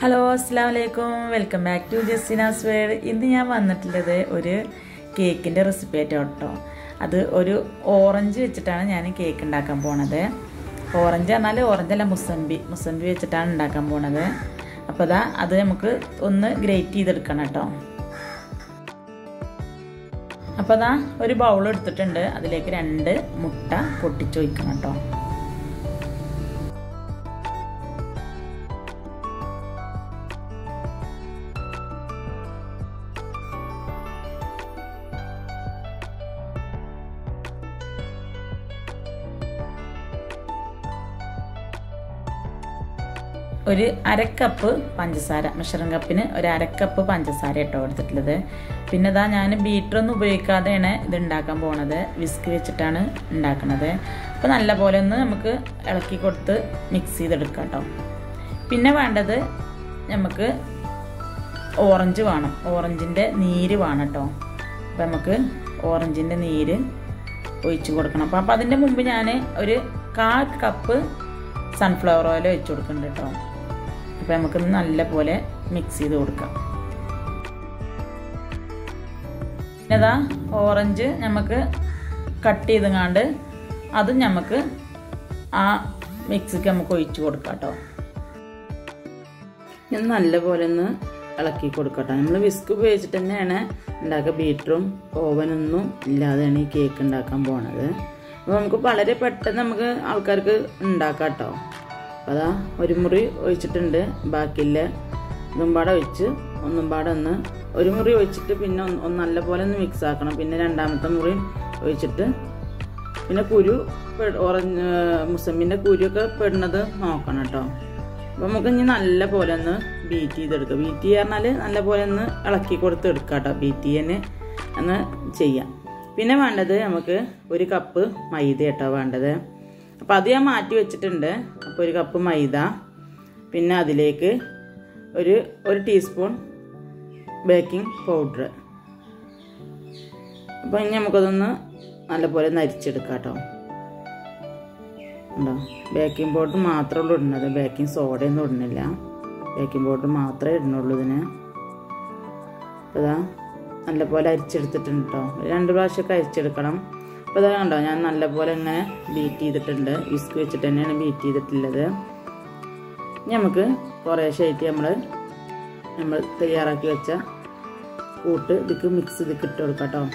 hello അസ്സാം വലൈക്കും welcome back to Justina's world ഇന്ന് ഞാൻ വന്നിട്ടുള്ളത് ഒരു കേക്കിൻ്റെ റെസിപ്പി ആയിട്ടോ കേട്ടോ അത് ഒരു ഓറഞ്ച് വെച്ചിട്ടാണ് ഞാൻ കേക്ക് ഉണ്ടാക്കാൻ പോണത് ഓറഞ്ച് പറഞ്ഞാൽ ഓറഞ്ച് അല്ല മുസമ്പി മുസമ്പി വെച്ചിട്ടാണ് ഉണ്ടാക്കാൻ പോണത് അപ്പോൾ അതാ അത് നമുക്ക് ഒന്ന് ഗ്രേറ്റ് ചെയ്തെടുക്കണം കേട്ടോ അപ്പോൾ അതാ ഒരു ബൗൾ എടുത്തിട്ടുണ്ട് അതിലേക്ക് രണ്ട് മുട്ട പൊട്ടിച്ച് വയ്ക്കണം കേട്ടോ ഒരു അരക്കപ്പ് പഞ്ചസാര മെഷറിംഗ് കപ്പിന് ഒരു അരക്കപ്പ് പഞ്ചസാര കേട്ടോ എടുത്തിട്ടുള്ളത് പിന്നെ ഇതാ ഞാൻ ബീറ്ററൊന്നും ഉപയോഗിക്കാതെയാണ് ഇത് ഉണ്ടാക്കാൻ പോണത് വിസ്ക് വെച്ചിട്ടാണ് ഉണ്ടാക്കുന്നത് അപ്പോൾ നല്ല പോലെ ഒന്ന് നമുക്ക് ഇളക്കി കൊടുത്ത് മിക്സ് ചെയ്തെടുക്കാം കേട്ടോ പിന്നെ വേണ്ടത് നമുക്ക് ഓറഞ്ച് വേണം ഓറഞ്ചിൻ്റെ നീര് വേണം കേട്ടോ അപ്പോൾ നമുക്ക് ഓറഞ്ചിൻ്റെ നീര് ഒഴിച്ചു കൊടുക്കണം അപ്പോൾ അപ്പോൾ അതിൻ്റെ മുമ്പ് ഞാൻ ഒരു കാൽ കപ്പ് സൺഫ്ലവർ ഓയിൽ ഒഴിച്ചു കൊടുക്കുന്നുണ്ട് കേട്ടോ അപ്പോൾ നമുക്ക് നല്ല പോലെ മിക്സ് ചെയ്ത് കൊടുക്കാം പിന്നെതാ ഓറഞ്ച് നമുക്ക് കട്ട് ചെയ്തങ്ങാണ്ട് അതും നമുക്ക് ആ മിക്സിക്ക് നമുക്ക് ഒഴിച്ചു കൊടുക്കാം കേട്ടോ ഞാൻ നല്ല പോലെ ഒന്ന് ഇളക്കി കൊടുക്കട്ടെ നമ്മൾ വിസ്ക് ഉപയോഗിച്ചിട്ട് തന്നെയാണ് ഉണ്ടാക്കുക ബീറ്ററും ഓവനൊന്നും ഇല്ലാതെയാണ് ഈ കേക്ക് ഉണ്ടാക്കാൻ പോണത് അപ്പോൾ നമുക്ക് വളരെ പെട്ടെന്ന് നമുക്ക് ആൾക്കാർക്ക് ഉണ്ടാക്കാം കേട്ടോ അപ്പോൾ അതാ ഒരു മുറി ഒഴിച്ചിട്ടുണ്ട് ബാക്കിയില്ല ഇതും പാടെ ഒഴിച്ച് ഒന്നും പാടെ ഒന്ന് ഒരു മുറി ഒഴിച്ചിട്ട് പിന്നെ ഒന്ന് നല്ല പോലെ ഒന്ന് മിക്സ് ആക്കണം പിന്നെ രണ്ടാമത്തെ മുറി ഒഴിച്ചിട്ട് പിന്നെ കുരു ഓറഞ്ച് മുസമ്മിൻ്റെ കുരുവൊക്കെ പെടുന്നത് നോക്കണം കേട്ടോ അപ്പോൾ നമുക്ക് ഇനി നല്ല പോലെ ഒന്ന് ബീറ്റ് ചെയ്തെടുക്കുക ബീറ്റ് പറഞ്ഞാൽ നല്ല പോലെ ഒന്ന് ഇളക്കി കൊടുത്ത് എടുക്കാം കേട്ടോ ബീറ്റ് ചെയ്യാൻ ഒന്ന് ചെയ്യാം പിന്നെ വേണ്ടത് നമുക്ക് ഒരു കപ്പ് മൈദ കേട്ടോ വേണ്ടത് അപ്പോൾ അത് ഞാൻ മാറ്റി വെച്ചിട്ടുണ്ട് അപ്പോൾ ഒരു കപ്പ് മൈദ പിന്നെ അതിലേക്ക് ഒരു ഒരു ടീസ്പൂൺ ബേക്കിംഗ് പൗഡർ അപ്പോൾ ഇനി നമുക്കതൊന്ന് നല്ലപോലെ നരിച്ചെടുക്കാം കേട്ടോ ഉണ്ടോ ബേക്കിംഗ് പൗഡർ മാത്രമേ ഉള്ളൂ ഇടുന്നത് ബേക്കിംഗ് സോഡയൊന്നും ഇടുന്നില്ല ബേക്കിംഗ് പൗഡർ മാത്രമേ ഇടുന്നുള്ളൂ ഇതിന് അപ്പോൾ ഇതാ നല്ലപോലെ അരിച്ചെടുത്തിട്ടുണ്ട് കേട്ടോ രണ്ട് പ്രാവശ്യമൊക്കെ അരിച്ചെടുക്കണം അപ്പോൾ ഇതാ കണ്ടോ ഞാൻ നല്ലപോലെ ഇങ്ങനെ ബീറ്റ് ചെയ്തിട്ടുണ്ട് വിസ്ക് വെച്ചിട്ട് തന്നെയാണ് ബീറ്റ് ചെയ്തിട്ടുള്ളത് നമുക്ക് കുറേശ്ശായിട്ട് നമ്മൾ നമ്മൾ തയ്യാറാക്കി വെച്ച കൂട്ട് ഇതിക്ക് മിക്സ് ഇതിക്ക് ഇട്ട് കൊടുക്കാം കേട്ടോ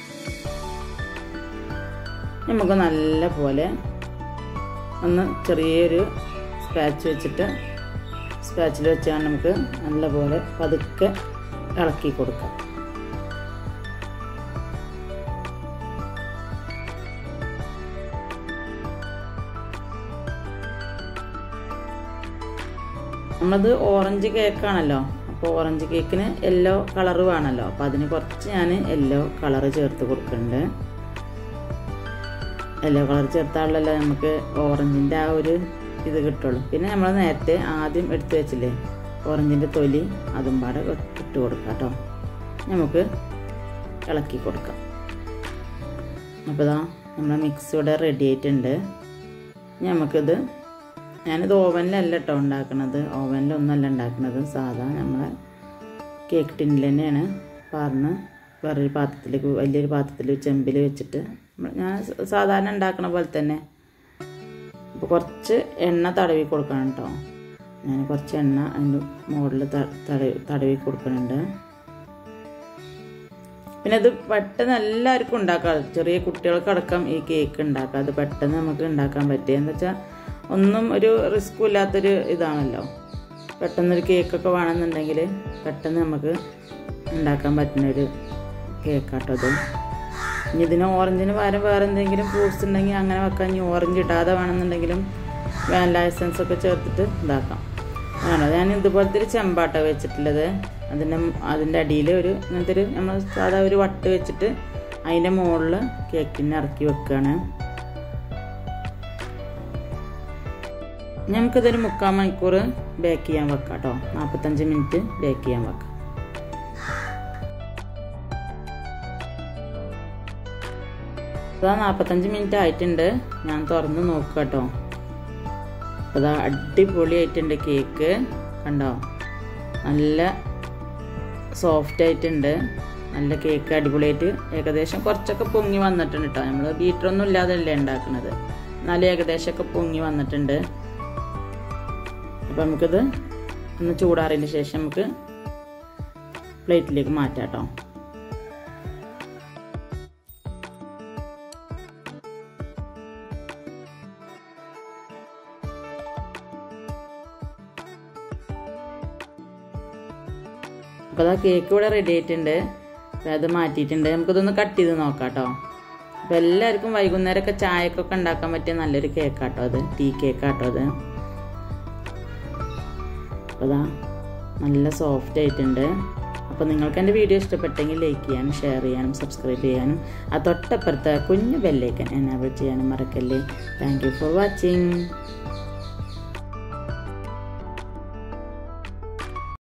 നമുക്ക് നല്ല പോലെ ഒന്ന് ചെറിയൊരു സ്പാച്ച് വെച്ചിട്ട് സ്പാച്ചിൽ വെച്ചാൽ നമുക്ക് നല്ലപോലെ പതുക്കെ ഇളക്കി കൊടുക്കാം നമ്മളത് ഓറഞ്ച് കേക്കാണല്ലോ അപ്പോൾ ഓറഞ്ച് കേക്കിന് യെല്ലോ കളറ് വേണമല്ലോ അപ്പോൾ അതിന് കുറച്ച് ഞാൻ യെല്ലോ കളറ് ചേർത്ത് കൊടുക്കുന്നുണ്ട് യെല്ലോ കളർ ചേർത്താണല്ലോ നമുക്ക് ഓറഞ്ചിൻ്റെ ആ ഒരു ഇത് കിട്ടുള്ളൂ പിന്നെ നമ്മൾ നേരത്തെ ആദ്യം എടുത്തു വെച്ചില്ലേ ഓറഞ്ചിൻ്റെ തൊലി അതും പാടെ ഇട്ട് കൊടുക്കാം കേട്ടോ നമുക്ക് ഇളക്കി കൊടുക്കാം അപ്പോൾ ഇതാ നമ്മളെ മിക്സ് ഇവിടെ റെഡി ആയിട്ടുണ്ട് നമുക്കിത് ഞാനിത് ഓവനിലല്ല കേട്ടോ ഉണ്ടാക്കുന്നത് ഓവനിലൊന്നല്ല ഉണ്ടാക്കുന്നത് സാധാ നമ്മളെ കേക്ക് ടിന്നിൽ തന്നെയാണ് പറഞ്ഞ് വേറൊരു പാത്രത്തിലേക്ക് വലിയൊരു പാത്രത്തിൽ ചെമ്പിൽ വെച്ചിട്ട് ഞാൻ സാധാരണ ഉണ്ടാക്കണ പോലെ തന്നെ അപ്പോൾ കുറച്ച് എണ്ണ തടവി കൊടുക്കണം കേട്ടോ ഞാൻ കുറച്ച് എണ്ണ അതിൻ്റെ മുകളിൽ തടവി തടവി കൊടുക്കുന്നുണ്ട് പിന്നെ ഇത് പെട്ടെന്ന് എല്ലാവർക്കും ഉണ്ടാക്കാം ചെറിയ കുട്ടികൾക്കടക്കം ഈ കേക്ക് ഉണ്ടാക്കാം അത് പെട്ടെന്ന് നമുക്ക് ഉണ്ടാക്കാൻ പറ്റുക എന്താ വെച്ചാൽ ഒന്നും ഒരു റിസ്ക്കും ഇല്ലാത്തൊരു ഇതാണല്ലോ പെട്ടെന്നൊരു കേക്കൊക്കെ വേണമെന്നുണ്ടെങ്കിൽ പെട്ടെന്ന് നമുക്ക് ഉണ്ടാക്കാൻ പറ്റുന്നൊരു കേക്കാട്ടോ അത് ഇനി ഇതിന് ഓറഞ്ചിന് പകരം വേറെ എന്തെങ്കിലും ഫ്രൂട്ട്സ് ഉണ്ടെങ്കിൽ അങ്ങനെ വെക്കാം ഇനി ഓറഞ്ച് ഇടാതെ വേണമെന്നുണ്ടെങ്കിലും വാനില എസൻസ് ഒക്കെ ചേർത്തിട്ട് ഇതാക്കാം ആണോ ഞാൻ ഇതുപോലത്തെ ഒരു ചെമ്പാട്ട വെച്ചിട്ടുള്ളത് അതിൻ്റെ അതിൻ്റെ അടിയിൽ ഒരു ഇങ്ങനത്തെ ഒരു നമ്മൾ സാധാ ഒരു വട്ട് വെച്ചിട്ട് അതിൻ്റെ മുകളിൽ കേക്കിനെ ഇറക്കി വെക്കുകയാണ് നമുക്കിതൊരു മുക്കാൽ മണിക്കൂർ ബേക്ക് ചെയ്യാൻ വെക്കാം കേട്ടോ നാൽപ്പത്തഞ്ച് മിനിറ്റ് ബേക്ക് ചെയ്യാൻ വെക്കാം ഇതാ നാൽപ്പത്തഞ്ച് മിനിറ്റ് ആയിട്ടുണ്ട് ഞാൻ തുറന്ന് നോക്കുക കേട്ടോ അപ്പോൾ ഇതാ അടിപൊളിയായിട്ടുണ്ട് കേക്ക് കണ്ടോ നല്ല സോഫ്റ്റ് ആയിട്ടുണ്ട് നല്ല കേക്ക് അടിപൊളിയായിട്ട് ഏകദേശം കുറച്ചൊക്കെ പൊങ്ങി വന്നിട്ടുണ്ട് കേട്ടോ നമ്മൾ ബീറ്ററൊന്നും ഇല്ലാതല്ലേ ഉണ്ടാക്കുന്നത് എന്നാലും ഏകദേശമൊക്കെ പൊങ്ങി വന്നിട്ടുണ്ട് അപ്പം നമുക്കിത് ഒന്ന് ചൂടാറിയതിന് ശേഷം നമുക്ക് പ്ലേറ്റിലേക്ക് മാറ്റാം കേട്ടോ അപ്പോൾ അതാ കേക്ക് ഇവിടെ റെഡി ആയിട്ടുണ്ട് അപ്പോൾ അത് മാറ്റിയിട്ടുണ്ട് നമുക്കിതൊന്ന് കട്ട് ചെയ്ത് നോക്കാം കേട്ടോ അപ്പോൾ എല്ലാവർക്കും വൈകുന്നേരമൊക്കെ ചായക്കൊക്കെ ഉണ്ടാക്കാൻ പറ്റിയ നല്ലൊരു കേക്കാട്ടോ അത് ടീ കേക്കാട്ടോ അത് അപ്പോൾ അതാ നല്ല സോഫ്റ്റ് ആയിട്ടുണ്ട് അപ്പോൾ നിങ്ങൾക്ക് എൻ്റെ വീഡിയോ ഇഷ്ടപ്പെട്ടെങ്കിൽ ലൈക്ക് ചെയ്യാനും ഷെയർ ചെയ്യാനും സബ്സ്ക്രൈബ് ചെയ്യാനും ആ തൊട്ടപ്പുറത്തെ കുഞ്ഞു ബെല്ലേക്കൻ എനേബിൾ ചെയ്യാനും മറക്കല്ലേ താങ്ക് യു ഫോർ വാച്ചിങ്